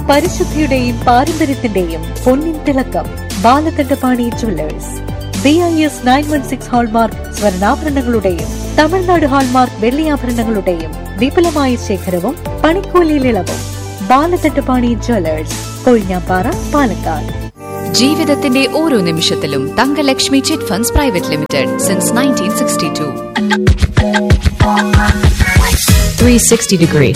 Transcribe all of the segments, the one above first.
പരിശുദ്ധിയുടെയും പാരമ്പര്യത്തിന്റെയും പൊന്നിൻ തിളക്കം Balakandapani jewellers B I S nine one six hallmark സ്വർണ്ണാഭരണങ്ങളുടെയും തമിഴ്നാട് ഹാൾമാർക്ക് വെള്ളിയാഭരണങ്ങളുടെയും വിപുലമായ ശേഖരവും പണിക്കൂലിയിൽ ഇളവും ബാലകണ്ഠപാണി ജുവല്ലേഴ്സ് കൊഴിഞ്ഞാപ്പാറ പാലക്കാട് ജീവിതത്തിന്റെ ഓരോ നിമിഷത്തിലും Thangalakshmi chit funds private limited since nineteen sixty two three sixty degree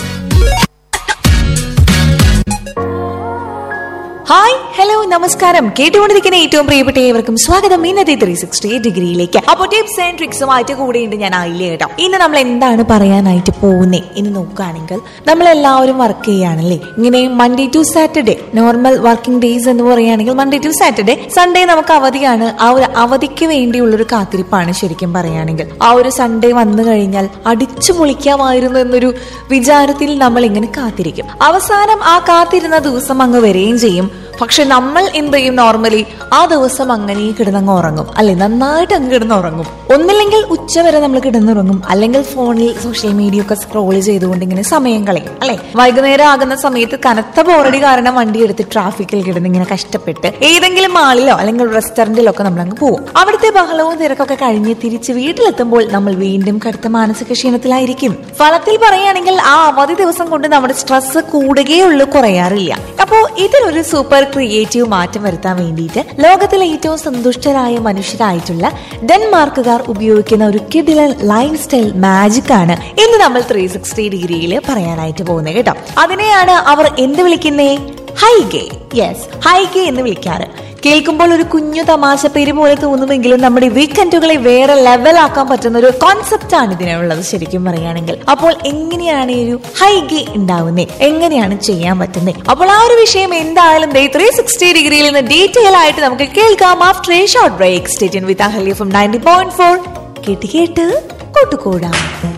hi hello നമസ്കാരം കേട്ടുകൊണ്ടിരിക്കുന്ന ഏറ്റവും പ്രിയപ്പെട്ട ഏവർക്കും സ്വാഗതം ഇന്നത്തെ ത്രീ സിക്സ്റ്റി ഡിഗ്രിയിലേക്ക് അപ്പോൾ ടിപ്സ് ആൻഡ് ട്രിക്സുമായിട്ട് കൂടെയുണ്ട് ഞാൻ ആയില്ലേ കേട്ടോ ഇന്ന് നമ്മൾ എന്താണ് പറയാനായിട്ട് പോകുന്നേ എന്ന് നോക്കുകയാണെങ്കിൽ നമ്മൾ എല്ലാവരും വർക്ക് ചെയ്യുകയാണല്ലേ ഇങ്ങനെ Monday to Saturday normal working days എന്ന് പറയുകയാണെങ്കിൽ മൺഡേ ടു സാറ്റർഡേ സൺഡേ നമുക്ക് അവധിയാണ് ആ ഒരു അവധിക്ക് വേണ്ടിയുള്ള ഒരു കാത്തിരിപ്പാണ് ശരിക്കും പറയുകയാണെങ്കിൽ ആ ഒരു സൺഡേ വന്നു കഴിഞ്ഞാൽ അടിച്ചു പൊളിക്കാമായിരുന്നു എന്നൊരു വിചാരത്തിൽ നമ്മൾ ഇങ്ങനെ കാത്തിരിക്കും അവസാനം ആ കാത്തിരുന്ന ദിവസം അങ്ങ് വരികയും ചെയ്യും പക്ഷെ നമ്മൾ എന്ത് ചെയ്യും നോർമലി ആ ദിവസം അങ്ങനെ കിടന്നങ്ങ് ഉറങ്ങും അല്ലെ നന്നായിട്ട് അങ്ങ് കിടന്നുറങ്ങും ഒന്നില്ലെങ്കിൽ ഉച്ച വരെ നമ്മൾ കിടന്നുറങ്ങും അല്ലെങ്കിൽ ഫോണിൽ സോഷ്യൽ മീഡിയ ഒക്കെ സ്ക്രോൾ ചെയ്തുകൊണ്ട് ഇങ്ങനെ സമയം കളയും അല്ലെ വൈകുന്നേരം ആകുന്ന സമയത്ത് കനത്ത ബോറടി കാരണം വണ്ടി എടുത്ത് ട്രാഫിക്കിൽ കിടന്ന് ഇങ്ങനെ കഷ്ടപ്പെട്ട് ഏതെങ്കിലും മാളിലോ അല്ലെങ്കിൽ റെസ്റ്റോറന്റിലോ ഒക്കെ നമ്മൾ അങ്ങ് പോകും അവിടുത്തെ ബഹളവും തിരക്കൊക്കെ കഴിഞ്ഞ് തിരിച്ച് വീട്ടിലെത്തുമ്പോൾ നമ്മൾ വീണ്ടും കടുത്ത മാനസിക ക്ഷീണത്തിലായിരിക്കും ഫലത്തിൽ പറയുകയാണെങ്കിൽ ആ അവധി ദിവസം കൊണ്ട് നമ്മുടെ സ്ട്രെസ് കൂടുകയുള്ളൂ കുറയാറില്ല അപ്പോ ഇതിനൊരു സൂപ്പർ ക്രിയേറ്റീവ് മാറ്റം വരുത്താൻ വേണ്ടിയിട്ട് ലോകത്തിലെ ഏറ്റവും സന്തുഷ്ടരായ മനുഷ്യരായിട്ടുള്ള ഡെൻമാർക്കുകാർ ഉപയോഗിക്കുന്ന ഒരു കിഡിലൻ ലൈൻ സ്റ്റൈൽ മാജിക് ആണ് ഇന്ന് നമ്മൾ ത്രീ സിക്സ്റ്റി ഡിഗ്രിയിൽ പറയാനായിട്ട് പോകുന്നത് കേട്ടോ അതിനെയാണ് അവർ എന്ത് വിളിക്കുന്നേ ഹൈഗേ യെസ് ഹൈഗേ എന്ന് വിളിക്കാറ് കേൾക്കുമ്പോൾ ഒരു കുഞ്ഞു തമാശ പേര് പോലെ തോന്നുമെങ്കിലും നമ്മുടെ വീക്കെൻഡുകളെ വേറെ ലെവലാക്കാൻ പറ്റുന്ന ഒരു കോൺസെപ്റ്റ് ആണ് ഇതിനുള്ളത് ശരിക്കും പറയുകയാണെങ്കിൽ അപ്പോൾ എങ്ങനെയാണ് ഈ ഒരു ഹൈഗേ ഉണ്ടാവുന്നത് എങ്ങനെയാണ് ചെയ്യാൻ പറ്റുന്നത് അപ്പോൾ ആ ഒരു വിഷയം എന്തായാലും ത്രീ സിക്സ്റ്റി ഡിഗ്രിയിൽ നിന്ന് ഡീറ്റെയിൽ ആയിട്ട് നമുക്ക് കേൾക്കാം after a short break state with Ahalya from ninety point four കേട്ട് കേട്ട് കൂട്ടുകൂടാം